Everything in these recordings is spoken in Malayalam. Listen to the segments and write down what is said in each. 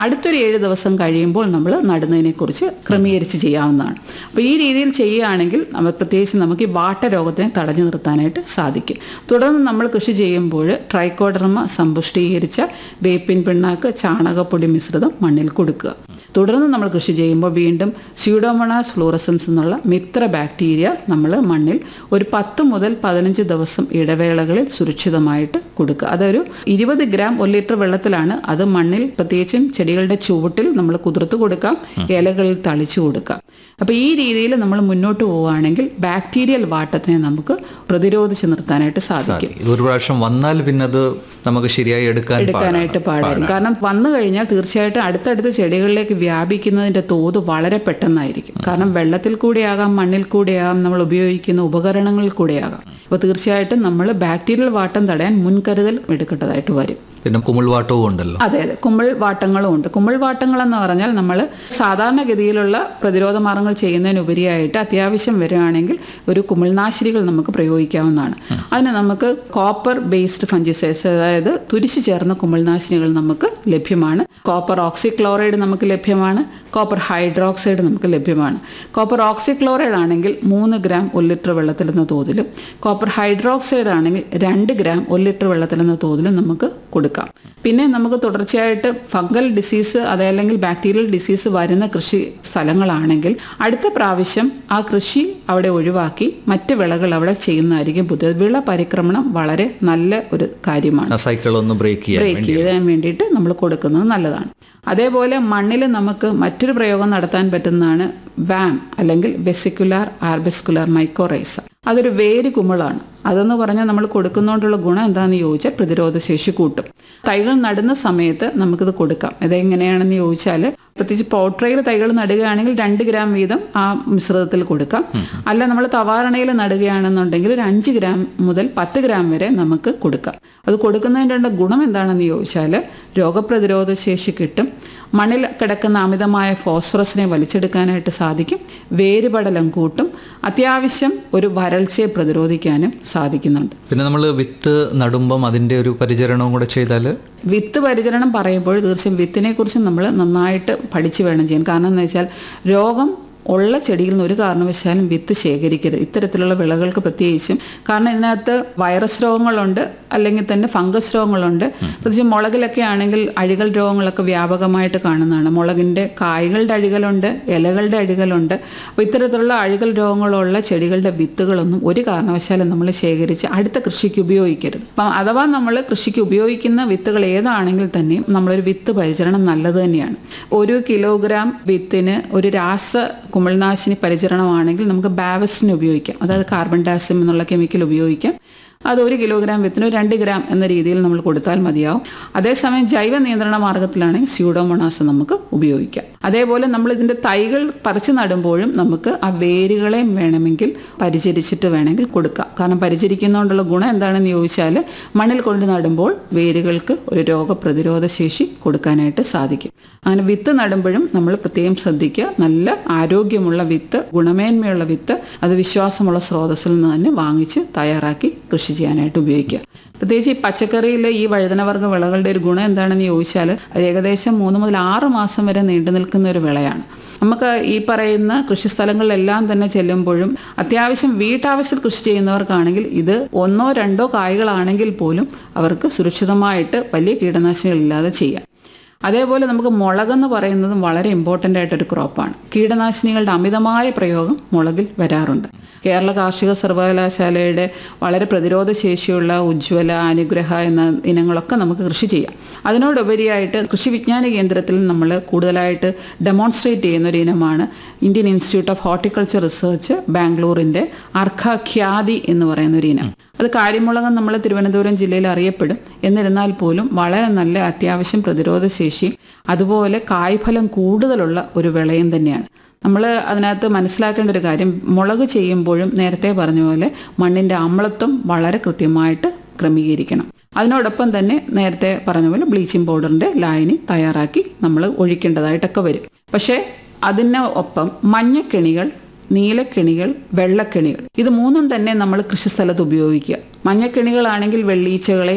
അടുത്തൊരു ഏഴ് ദിവസം കഴിയുമ്പോൾ നമ്മൾ നടുന്നതിനെക്കുറിച്ച് ക്രമീകരിച്ച് ചെയ്യാവുന്നതാണ് അപ്പോൾ ഈ രീതിയിൽ ചെയ്യുകയാണെങ്കിൽ നമ്മൾ പ്രത്യേകിച്ച് നമുക്ക് ഈ വാട്ട രോഗത്തിനെ തടഞ്ഞു നിർത്താനായിട്ട് സാധിക്കും തുടർന്ന് നമ്മൾ കൃഷി ചെയ്യുമ്പോൾ ട്രൈക്കോഡർമ സമ്പുഷ്ടീകരിച്ച വേപ്പിൻ പിണ്ണാക്ക് ചാണകപ്പൊടി മിശ്രിതം മണ്ണിൽ കൊടുക്കുക തുടർന്ന് നമ്മൾ കൃഷി ചെയ്യുമ്പോൾ വീണ്ടും സ്യൂഡോമോണാസ് ഫ്ലൂറസൻസ് എന്നുള്ള മിത്ര ബാക്ടീരിയ നമ്മൾ മണ്ണിൽ ഒരു പത്ത് മുതൽ പതിനഞ്ച് ദിവസം ഇടവേളകളിൽ സുരക്ഷിതമായിട്ട് കൊടുക്കുക അതൊരു ഇരുപത് ഗ്രാം ഒരു ലിറ്റർ വെള്ളത്തിലാണ് അത് മണ്ണിൽ പ്രത്യേകിച്ചും ചെടികളുടെ ചുവട്ടിൽ നമ്മൾ കുതിർത്ത് കൊടുക്കാം ഇലകളിൽ തളിച്ചു കൊടുക്കാം അപ്പോൾ ഈ രീതിയിൽ നമ്മൾ മുന്നോട്ട് പോവുകയാണെങ്കിൽ ബാക്ടീരിയൽ വാട്ടത്തിനെ നമുക്ക് പ്രതിരോധിച്ച് നിർത്താനായിട്ട് സാധിക്കും ഇത് ഒരു പ്രാവശ്യം വന്നാൽ പിന്നെ അത് നമുക്ക് ശരിയായി എടുക്കാൻ എടുക്കാനായിട്ട് പാടായിരിക്കും കാരണം വന്നു കഴിഞ്ഞാൽ തീർച്ചയായിട്ടും അടുത്തടുത്ത ചെടികളിലേക്ക് വ്യാപിക്കുന്നതിന്റെ തോത് വളരെ പെട്ടെന്നായിരിക്കും കാരണം വെള്ളത്തിൽ കൂടിയാകാം മണ്ണിൽ കൂടിയാകാം നമ്മൾ ഉപയോഗിക്കുന്ന ഉപകരണങ്ങളിൽ കൂടിയാകാം അപ്പോൾ തീർച്ചയായിട്ടും നമ്മൾ ബാക്ടീരിയൽ വാട്ടം തടയാൻ മുൻകരുതൽ എടുക്കേണ്ടതായിട്ട് വരും പിന്നെ കുമിൾവാട്ടവും ഉണ്ടല്ലോ അതെ അതെ കുമിൾ വാട്ടങ്ങളും ഉണ്ട് കുമിൾ വാട്ടങ്ങൾ എന്ന് പറഞ്ഞാൽ നമ്മൾ സാധാരണഗതിയിലുള്ള പ്രതിരോധ മാർഗങ്ങൾ ചെയ്യുന്നതിനുപരിയായിട്ട് അത്യാവശ്യം വരികയാണെങ്കിൽ ഒരു കുമിൾനാശിനികൾ നമുക്ക് പ്രയോഗിക്കാവുന്നതാണ് അതിന് നമുക്ക് കോപ്പർ ബേസ്ഡ് ഫഞ്ചിസൈഡ്സ് അതായത് തുരിശു ചേർന്ന കുമിൾനാശിനികൾ നമുക്ക് ലഭ്യമാണ് കോപ്പർ ഓക്സിക്ലോറൈഡ് നമുക്ക് ലഭ്യമാണ് കോപ്പർ ഹൈഡ്രോക്സൈഡ് നമുക്ക് ലഭ്യമാണ് കോപ്പർ ഓക്സിക്ലോറൈഡ് ആണെങ്കിൽ മൂന്ന് ഗ്രാം ഒരു ലിറ്റർ വെള്ളത്തിലെന്ന തോതിലും കോപ്പർ ഹൈഡ്രോക്സൈഡ് ആണെങ്കിൽ രണ്ട് ഗ്രാം ഒരു ലിറ്റർ വെള്ളത്തിലെന്ന തോതിലും നമുക്ക് കൊടുക്കാം പിന്നെ നമുക്ക് തുടർച്ചയായിട്ട് ഫംഗൽ ഡിസീസ് അതല്ലെങ്കിൽ ബാക്ടീരിയൽ ഡിസീസ് വരുന്ന കൃഷി സ്ഥലങ്ങളാണെങ്കിൽ അടുത്ത പ്രാവശ്യം ആ കൃഷി അവിടെ ഒഴിവാക്കി മറ്റ് വിളകൾ അവിടെ ചെയ്യുന്നതായിരിക്കും പുതിയത് വിള പരിക്രമണം വളരെ നല്ല ഒരു കാര്യമാണ് ആ സൈക്കിൾ ഒന്ന് ബ്രേക്ക് ചെയ്യാൻ ബ്രേക്ക് ചെയ്യാൻ വേണ്ടിയിട്ട് നമ്മൾ കൊടുക്കുന്നത് നല്ലതാണ് അതേപോലെ മണ്ണിൽ നമുക്ക് മറ്റൊരു പ്രയോഗം നടത്താൻ പറ്റുന്നതാണ് വാം അല്ലെങ്കിൽ വെസിക്കുലാർ ആർബിസ്കുലാർ മൈക്കോറൈസ അതൊരു വേര് കുമിളാണ് അതെന്ന് പറഞ്ഞാൽ നമ്മൾ കൊടുക്കുന്നതുകൊണ്ടുള്ള ഗുണം എന്താണെന്ന് ചോദിച്ചാൽ പ്രതിരോധ ശേഷി കൂട്ടും തൈകൾ നടുന്ന സമയത്ത് നമുക്കിത് കൊടുക്കാം ഇതെങ്ങനെയാണെന്ന് ചോദിച്ചാൽ പ്രത്യേകിച്ച് പോട്രയിൽ തൈകൾ നടുകയാണെങ്കിൽ രണ്ട് ഗ്രാം വീതം ആ മിശ്രിതത്തിൽ കൊടുക്കാം അല്ല നമ്മൾ തവാരണയിൽ നടുകയാണെന്നുണ്ടെങ്കിൽ ഒരു അഞ്ച് ഗ്രാം മുതൽ പത്ത് ഗ്രാം വരെ നമുക്ക് കൊടുക്കാം അത് കൊടുക്കുന്നതിൻ്റെ ഗുണം എന്താണെന്ന് ചോദിച്ചാൽ രോഗപ്രതിരോധ ശേഷി കിട്ടും മണ്ണിൽ കിടക്കുന്ന അമിതമായ ഫോസ്ഫറസിനെ വലിച്ചെടുക്കാനായിട്ട് സാധിക്കും വേരുപടലം കൂട്ടും അത്യാവശ്യം ഒരു വരൾച്ചയെ പ്രതിരോധിക്കാനും സാധിക്കുന്നുണ്ട് പിന്നെ നമ്മൾ വിത്ത് നടുമ്പം അതിന്റെ ഒരു പരിചരണവും കൂടെ ചെയ്താൽ വിത്ത് പരിചരണം പറയുമ്പോൾ തീർച്ചയായും വിത്തിനെ കുറിച്ച് നമ്മൾ നന്നായിട്ട് പഠിച്ചു വേണം ചെയ്യാൻ കാരണം എന്ന് വെച്ചാൽ രോഗം ഉള്ള ചെടിയിൽ നിന്ന് ഒരു കാരണവശാലും വിത്ത് ശേഖരിക്കരുത് ഇത്തരത്തിലുള്ള വിളകൾക്ക് പ്രത്യേകിച്ചും കാരണം ഇതിനകത്ത് വൈറസ് രോഗങ്ങളുണ്ട് അല്ലെങ്കിൽ തന്നെ ഫംഗസ് രോഗങ്ങളുണ്ട് പ്രത്യേകിച്ച് മുളകിലൊക്കെ ആണെങ്കിൽ അഴികൾ രോഗങ്ങളൊക്കെ വ്യാപകമായിട്ട് കാണുന്നതാണ് മുളകിൻ്റെ കായ്കളുടെ അഴികളുണ്ട് ഇലകളുടെ അഴികളുണ്ട് അപ്പോൾ ഇത്തരത്തിലുള്ള അഴികൾ രോഗങ്ങളുള്ള ചെടികളുടെ വിത്തുകളൊന്നും ഒരു കാരണവശാലും നമ്മൾ ശേഖരിച്ച് അടുത്ത കൃഷിക്ക് ഉപയോഗിക്കരുത് അപ്പം അഥവാ നമ്മൾ കൃഷിക്ക് ഉപയോഗിക്കുന്ന വിത്തുകൾ ഏതാണെങ്കിൽ തന്നെയും നമ്മളൊരു വിത്ത് പരിചരണം നല്ലത് തന്നെയാണ് ഒരു കിലോഗ്രാം വിത്തിന് ഒരു രാസ കുമിൾനാശിനി പരിചരണമാണെങ്കിൽ നമുക്ക് ബാവസിന് ഉപയോഗിക്കാം അതായത് കാർബൺ ഡയോക്സൈഡ് എന്നുള്ള കെമിക്കൽ ഉപയോഗിക്കാം അത് ഒരു കിലോഗ്രാം വിത്തിന് ഒരു രണ്ട് ഗ്രാം എന്ന രീതിയിൽ നമ്മൾ കൊടുത്താൽ മതിയാവും അതേസമയം ജൈവ നിയന്ത്രണ മാർഗത്തിലാണെങ്കിൽ സ്യൂഡോമോണാസ് നമുക്ക് ഉപയോഗിക്കാം അതേപോലെ നമ്മൾ ഇതിൻ്റെ തൈകൾ പറിച്ചു നടുമ്പോഴും നമുക്ക് ആ വേരുകളെയും വേണമെങ്കിൽ പരിചരിച്ചിട്ട് വേണമെങ്കിൽ കൊടുക്കാം കാരണം പരിചരിക്കുന്നതുകൊണ്ടുള്ള ഗുണം എന്താണെന്ന് ചോദിച്ചാൽ മണ്ണിൽ കൊണ്ട് നടുമ്പോൾ വേരുകൾക്ക് ഒരു രോഗപ്രതിരോധ ശേഷി കൊടുക്കാനായിട്ട് സാധിക്കും അങ്ങനെ വിത്ത് നടുമ്പോഴും നമ്മൾ പ്രത്യേകം ശ്രദ്ധിക്കുക നല്ല ആരോഗ്യമുള്ള വിത്ത് ഗുണമേന്മയുള്ള വിത്ത് അത് വിശ്വാസമുള്ള സ്രോതസ്സിൽ നിന്ന് തന്നെ വാങ്ങിച്ച് തയ്യാറാക്കി കൃഷി ചെയ്യാനായിട്ട് ഉപയോഗിക്കുക പ്രത്യേകിച്ച് ഈ പച്ചക്കറിയിലെ ഈ വഴുതനവർഗ്ഗ വിളകളുടെ ഒരു ഗുണം എന്താണെന്ന് ചോദിച്ചാൽ അത് ഏകദേശം മൂന്ന് മുതൽ ആറ് മാസം വരെ നീണ്ടു നിൽക്കുന്ന ഒരു വിളയാണ് നമുക്ക് ഈ പറയുന്ന കൃഷിസ്ഥലങ്ങളിലെല്ലാം തന്നെ ചെല്ലുമ്പോഴും അത്യാവശ്യം വീട്ടാവശ്യത്തിൽ കൃഷി ചെയ്യുന്നവർക്കാണെങ്കിൽ ഇത് ഒന്നോ രണ്ടോ കായ്കളാണെങ്കിൽ പോലും അവർക്ക് സുരക്ഷിതമായിട്ട് വലിയ കീടനാശിനികളില്ലാതെ ചെയ്യാം അതേപോലെ നമുക്ക് മുളകെന്ന് പറയുന്നതും വളരെ ഇമ്പോർട്ടൻ്റ് ആയിട്ടൊരു ക്രോപ്പാണ് കീടനാശിനികളുടെ അമിതമായ പ്രയോഗം മുളകിൽ വരാറുണ്ട് കേരള കാർഷിക സർവകലാശാലയുടെ വളരെ പ്രതിരോധ ശേഷിയുള്ള ഉജ്ജ്വല അനുഗ്രഹ എന്ന ഇനങ്ങളൊക്കെ നമുക്ക് കൃഷി ചെയ്യാം അതിനോടുപരിയായിട്ട് കൃഷി വിജ്ഞാന കേന്ദ്രത്തിൽ നമ്മൾ കൂടുതലായിട്ട് ഡെമോൺസ്ട്രേറ്റ് ചെയ്യുന്ന ഒരു ഇനമാണ് Indian institute of horticulture research ബാംഗ്ലൂരിൻ്റെ അർഖ ഖ്യാതി എന്ന് പറയുന്ന ഒരു ഇനം അത് കാര്യമുളകം നമ്മൾ തിരുവനന്തപുരം ജില്ലയിൽ അറിയപ്പെടും എന്നിരുന്നാൽ പോലും വളരെ നല്ല അത്യാവശ്യം പ്രതിരോധ ശേഷിയും അതുപോലെ കായ്ഫലം കൂടുതലുള്ള ഒരു വിളയും തന്നെയാണ് നമ്മൾ അതിനകത്ത് മനസ്സിലാക്കേണ്ട ഒരു കാര്യം മുളക് ചെയ്യുമ്പോഴും നേരത്തെ പറഞ്ഞ പോലെ മണ്ണിൻ്റെ അമ്ലത്വം വളരെ കൃത്യമായിട്ട് ക്രമീകരിക്കണം അതിനോടൊപ്പം തന്നെ നേരത്തെ പറഞ്ഞ പോലെ ബ്ലീച്ചിങ് പൗഡറിൻ്റെ ലായനി തയ്യാറാക്കി നമ്മൾ ഒഴിക്കേണ്ടതായിട്ടൊക്കെ വരും പക്ഷേ അതിന് ഒപ്പം മഞ്ഞക്കെണികൾ നീലക്കെണികൾ വെള്ളക്കെണികൾ ഇത് മൂന്നും തന്നെ നമ്മൾ കൃഷിസ്ഥലത്ത് ഉപയോഗിക്കുക മഞ്ഞക്കെണികളാണെങ്കിൽ വെള്ളീച്ചകളെയും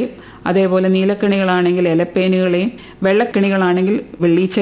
അതേപോലെ നീലക്കണികളാണെങ്കിൽ ഇലപ്പേനുകളെയും വെള്ളക്കണികളാണെങ്കിൽ വെള്ളീച്ച